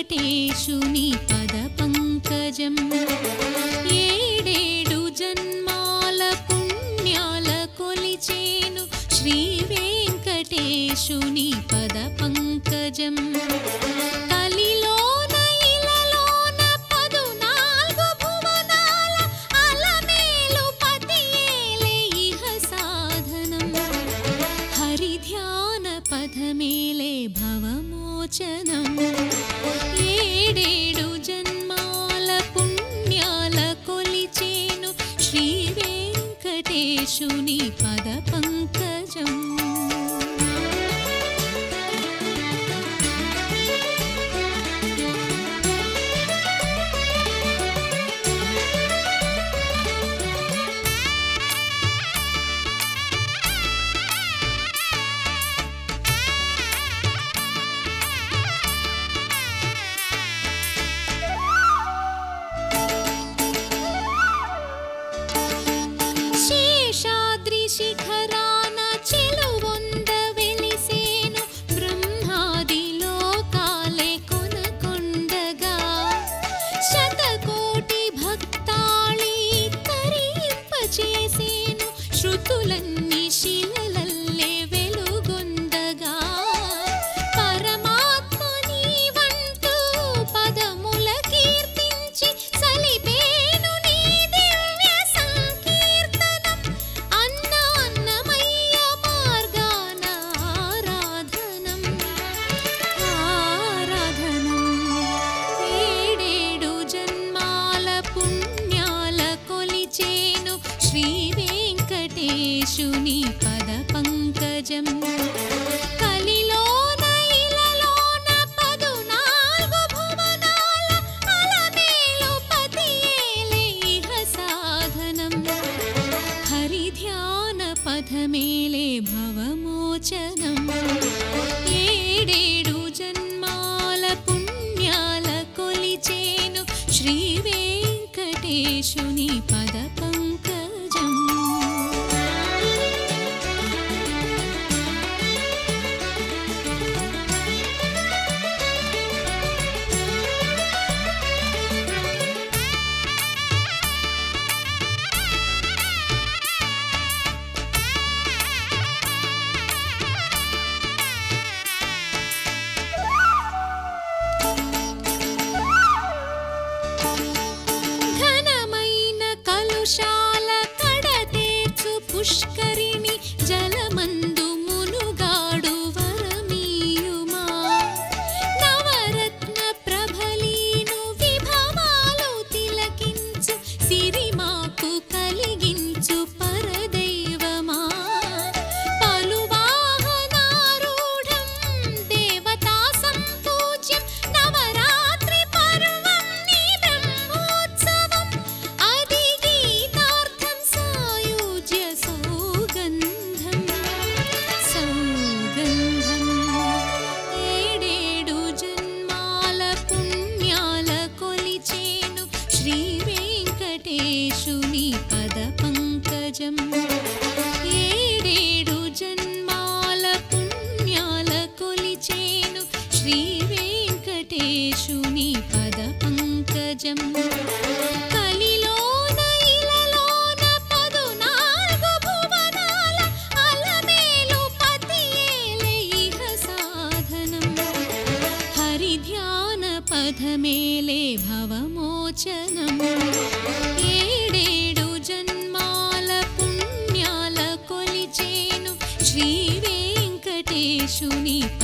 వెంకటేశుని పద పంకజం ఏడేడు జన్మాల పుణ్యాల కొలిచేను శ్రీ వెంకటేశుని పద పంకజం కలిలోన ఇలలోన పదునాలుగు భువనాల అలమేలు పతియేలే ఇహ సాధనం హరి ధ్యాన పథమేలే భవమోచనం ఏడేడు జన్మాల పుణ్యాల కొలిచేను శ్రీ వెంకటేశుని పద పంకజం శేషాద్రి శిఖరాన చెలువొంద వెలిసేను బ్రహ్మాది లోకాలే కొనకొండగా శతకోటి భక్తాళి తరింపచేసేను శృతులన్నీ శిలలల్లే వెలుగొందగా పరమాత్మ నీవంటూ పదముల కీర్తించి సలిపేను నీ దివ్య సంకీర్తనం అన్న అన్నమయ్య మార్గాన ఆరాధనం ఆరాధనం ఏడేడు జన్మాల పుణ్యాల కొలిచేను శ్రీ వెంకటేశుని పద పంకజం కలిలోన ఇలలోన పదునాలుగు భువనాల అలమేలు పతియేలే ఇహ సాధనం హరి ధ్యాన పథమేలే భవమోచనం ఏడేడు జన్మాల పుణ్యాల కొలిచేను శ్రీ వెంకటేశుని పద పంకజం ఘనమైన కలుషాల కడతేర్చు పుష్కరిణి జలమందు మునుగాడు వరమీయుమా నవరత్న ప్రభలీను విభవాలు తిలకించు సిరిమాకు కలిగించు పరదైవమా పలువాహనారూఢం దేవతా సంపూజ్యం నవరాత్రి పర్వం నీ బ్రహ్మోత్సవం అది గీతార్థం సాయుజ్య సౌగంధం సౌగంధం ఏడేడు జన్మాల పుణ్యాల కొలిచేను శ్రీ వెంకటేశుని పద పంకజం ఏడేడు జన్మాల పుణ్యాల కొలిచేను శ్రీ వెంకటేశుని పద పంకజం కలిలోన ఇలలోన పదునాలుగు భువనాల అలమేలు పతియేలే ఇహ సాధనం హరి ధ్యాన పథమేలే భవమోచనం ఏడేడు జన్మాల పుణ్యాల కొలిచేను శ్రీ వెంకటేశుని